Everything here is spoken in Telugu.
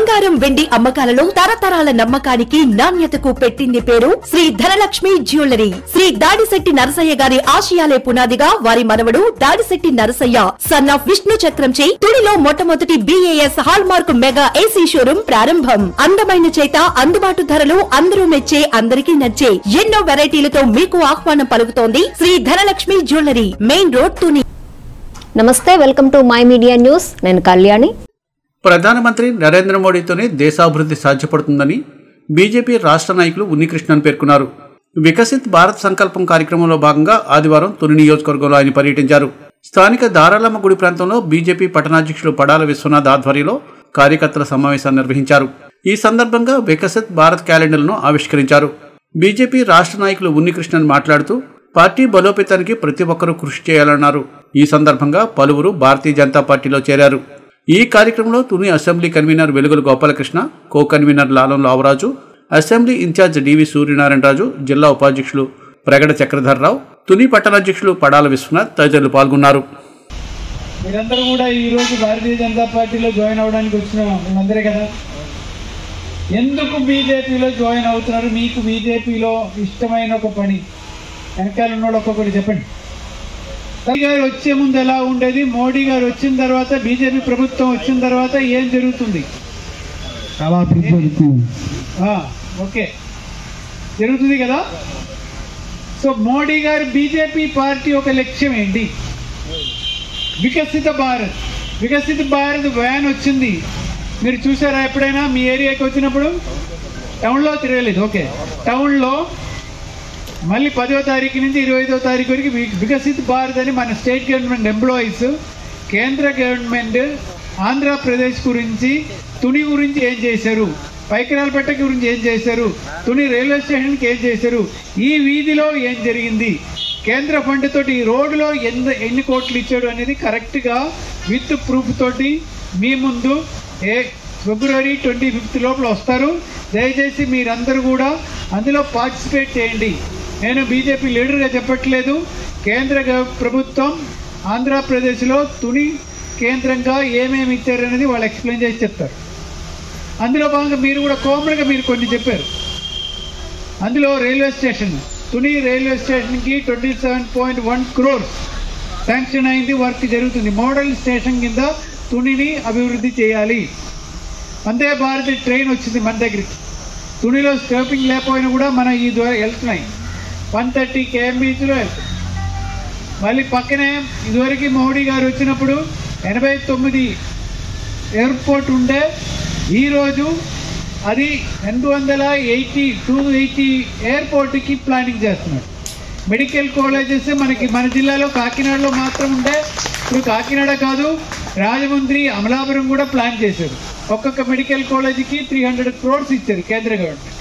బంగారం వెండి అమ్మకాలలో తరతరాల నమ్మకానికి నాణ్యతకు పెట్టింది పేరు శ్రీ ధనలక్ష్మి జ్యువెలరీ శ్రీ దాడిశెట్టి నరసయ్య గారి ఆశయాలే పునాదిగా వారి మనవడు దాడిశెట్టి నరసయ్య సన్ ఆఫ్ విష్ణు చక్రంచే తుడిలో మొట్టమొదటి BAS hallmark mega AC showroom ప్రారంభం అందమైన చేత అందుబాటు ధరలు అందరూ మెచ్చే అందరికీ నచ్చే ఎన్నో వెరైటీలతో మీకు ఆహ్వానం పలుకుతోంది Shri Dhanalakshmi jewellery main road Tuni నమస్తే welcome to my media news నేను కళ్యాణి ప్రధానమంత్రి నరేంద్ర మోడీతోనే దేశాభివృద్ధి సాధ్యపడుతుందని బీజేపీ రాష్ట్ర నాయకులు ఉన్నికృష్ణన్ పేర్కొన్నారు వికసిత్ భారత్ సంకల్పం కార్యక్రమంలో భాగంగా ఆదివారం తొలి నియోజకవర్గంలో ఆయన పర్యటించారు స్థానిక దారాలమ్మ గుడి ప్రాంతంలో బీజేపీ పట్టణాధ్యక్షులు పడాల విశ్వనాథ్ ఆధ్వర్యంలో కార్యకర్తల సమావేశాన్ని నిర్వహించారు ఈ సందర్భంగా వికసిత్ భారత్ క్యాలెండర్ను ఆవిష్కరించారు బీజేపీ రాష్ట్ర నాయకులు ఉన్నికృష్ణన్ మాట్లాడుతూ పార్టీ బలోపేతానికి ప్రతి ఒక్కరూ కృషి చేయాలన్నారు ఈ సందర్భంగా పలువురు భారతీయ జనతా పార్టీలో చేరారు ఈ కార్యక్రమంలో Tuni assembly convener Velugula Gopalakrishna co convener Lalam Lavaraju assembly incharge D V Suryanarayanaraju జిల్లా ఉపాధ్యక్షులు ప్రగడ చక్రధర్రావు తుని పట్టణాధ్యక్షులు పడాల విశ్వనాథ్ తదితరులు పాల్గొన్నారు మీరందరూ కూడా ఈరోజు భారతీయ జనతా పార్టీలో జాయిన్ అవ్వడానికి వచ్చిన మేమందరే కదా ఎందుకు బీజేపీలో జాయిన్ అవుతున్నారు మీకు బీజేపీలో ఇష్టమైన ఒక పని వెనకాల ఉన్నోడు ఒక్కొక్కటి చెప్పండి మోడీ గారు వచ్చే ముందు ఎలా ఉండేది మోడీ గారు వచ్చిన తర్వాత బీజేపీ ప్రభుత్వం వచ్చిన తర్వాత ఏం జరుగుతుంది చాలా అభివృద్ధి జరుగుతుంది ఆ, ఓకే జరుగుతుంది కదా సో మోడీ గారు బీజేపీ పార్టీ ఒక లక్ష్యం ఏంటి వికసిత భారత్ వికసిత భారత్ వ్యాన్ వచ్చింది మీరు చూసారా ఎప్పుడైనా మీ ఏరియాకి వచ్చినప్పుడు టౌన్లో తిరగలేదు ఓకే టౌన్లో మళ్ళీ పదో తారీఖు నుంచి ఇరవై ఐదో తారీఖు వరకు వి- వికసిత్ భారత్ అని మన స్టేట్ గవర్నమెంట్ ఎంప్లాయీస్ కేంద్ర గవర్నమెంట్ ఆంధ్రప్రదేశ్ గురించి తుని గురించి ఏం చేశారు పైకరాలపేట గురించి ఏం చేశారు తుని రైల్వే స్టేషన్కి ఏం చేశారు ఈ వీధిలో ఏం జరిగింది కేంద్ర ఫండ్ తోటి ఈ రోడ్డులో ఎన్ని ఎన్ని కోట్లు ఇచ్చాడు అనేది కరెక్ట్గా విత్ ప్రూఫ్ తోటి మీ ముందు ఏ ఫిబ్రవరి ట్వంటీ ఫిఫ్త్ లోపల వస్తారు దయచేసి మీరందరూ కూడా అందులో పార్టిసిపేట్ చేయండి నేను బీజేపీ లీడర్గా చెప్పట్లేదు కేంద్ర గవ- ప్రభుత్వం ఆంధ్రప్రదేశ్లో తుని కేంద్రంగా ఏమేమి ఇచ్చారనేది వాళ్ళు ఎక్స్ప్లెయిన్ చేసి చెప్తారు అందులో భాగంగా మీరు కూడా కామన్గా మీరు కొన్ని చెప్పారు అందులో రైల్వే స్టేషన్ తుని రైల్వే స్టేషన్కి twenty seven point one crores sanction అయింది వర్క్ జరుగుతుంది మోడల్ స్టేషన్ కింద తునిని అభివృద్ధి చేయాలి వందే భారత్ ట్రైన్ వచ్చింది మన దగ్గరికి తునిలో స్టాపింగ్ లేకపోయినా కూడా మన ఈ ద్వారా వెళ్తున్నాయి వన్ థర్టీ కేఎంబీచ్లో వెళ్తున్నాయి మళ్ళీ పక్కనే ఇదివరకు మోడీ గారు వచ్చినప్పుడు ఎనభై తొమ్మిది ఎయిర్పోర్ట్ ఉండే ఈరోజు అది రెండు వందల ఎయిటీ టూ ఎయిటీ ఎయిర్పోర్ట్కి ప్లానింగ్ చేస్తున్నారు మెడికల్ కాలేజెస్ మనకి మన జిల్లాలో కాకినాడలో మాత్రం ఉండే ఇప్పుడు కాకినాడ కాదు రాజమండ్రి అమలాపురం కూడా ప్లాన్ చేశారు ఒక్కొక్క మెడికల్ కాలేజీకి త్రీ హండ్రెడ్ క్రోర్స్ ఇచ్చారు కేంద్ర గవర్నమెంట్